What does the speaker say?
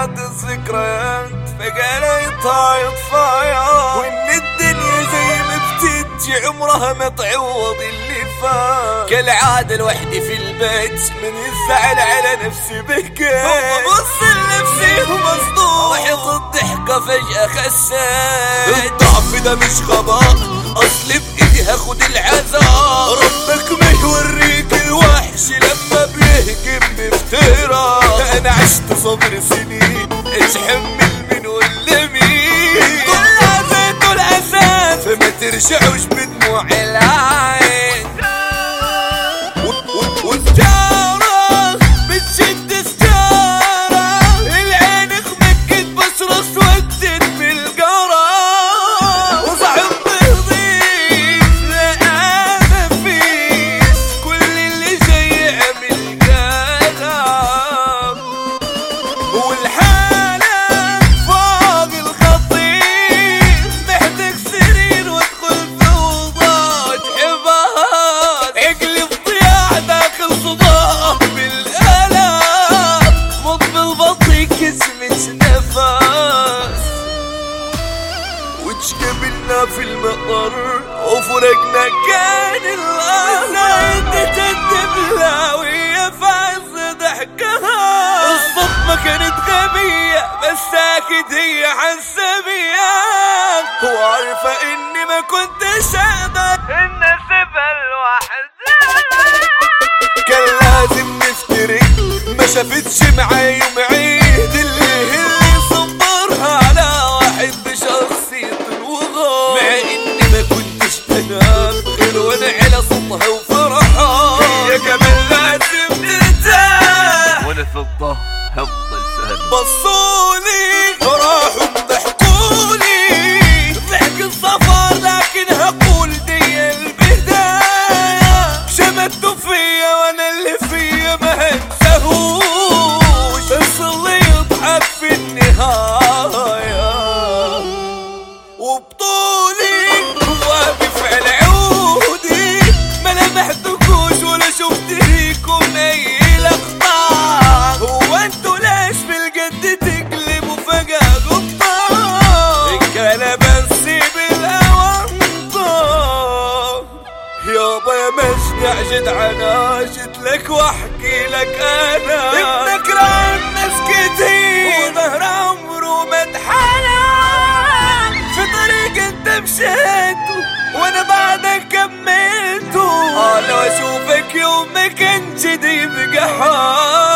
طارت الذكريات فجأة لقيتها يطفايا وان الدنيا زي ما بتجي عمرها ما تعوض اللي فات كالعادة لوحدي في البيت من الزعل على نفسي بكيت ببص لنفسي ومصدوم ضحك الضحكة فجأة خسيت الضعف ده مش غباء اصل بايدي هاخد العذاب ربك ما يوريك الوحش لما بيهجم بفترة انا عشت صبر سنين ايش حمل من ولا مين كلها زيت الاساس فما ترجعوش بدموع العين و- و- والسجارة بتشد سجارة العين خمكت بشرة اسودت بالقرا وصعب تهضيف لا ما فيش كل اللي جاي عمل كلام والحالة فوق الخطيف محتاج سرير وادخل فوضى تحبها عقلي بضياع داخل صداع بالآلام مض بالبطي كسمة نفس وتشقبلنا في المطر وفرقنا كان الأنا انت تندبلا وهي في عز ضحكها الصدمة كانت غبية بس اكيد هي حاسة بيا وعارفة اني ما كنتش اقدر ان اسيبها لوحدها كان لازم نفترق ما شافتش معاي يوم عيد اللي اللي صبرها على واحد بشخصية الوغى مع اني ما كنتش انام غير وانا على صوتها وفرحها هي كمان لازم ترتاح وانا في الظهر هفضل سهل بصولي راحوا ضحكولي ضحك الصفار لكن هقول دي البداية شمتوا فيا وانا اللي فيا ما هنساهوش بس اللي يضحك في النهاية وبطولي واقف على عودي ما لمحتكوش ولا شفت ليكم اي لقطة هو انتوا ليش في الجد تقلبوا فجأة قطة الكلام نسيب الاوانطة يابا يا مشجع جدعنا جيت لك واحكي لك انا ابنك ران ناس كتير وظهر عمره ما اتحنى في طريق انت مشيته وانا بعدك كملته اه لو اشوفك يوم ما كانش دي بقى حال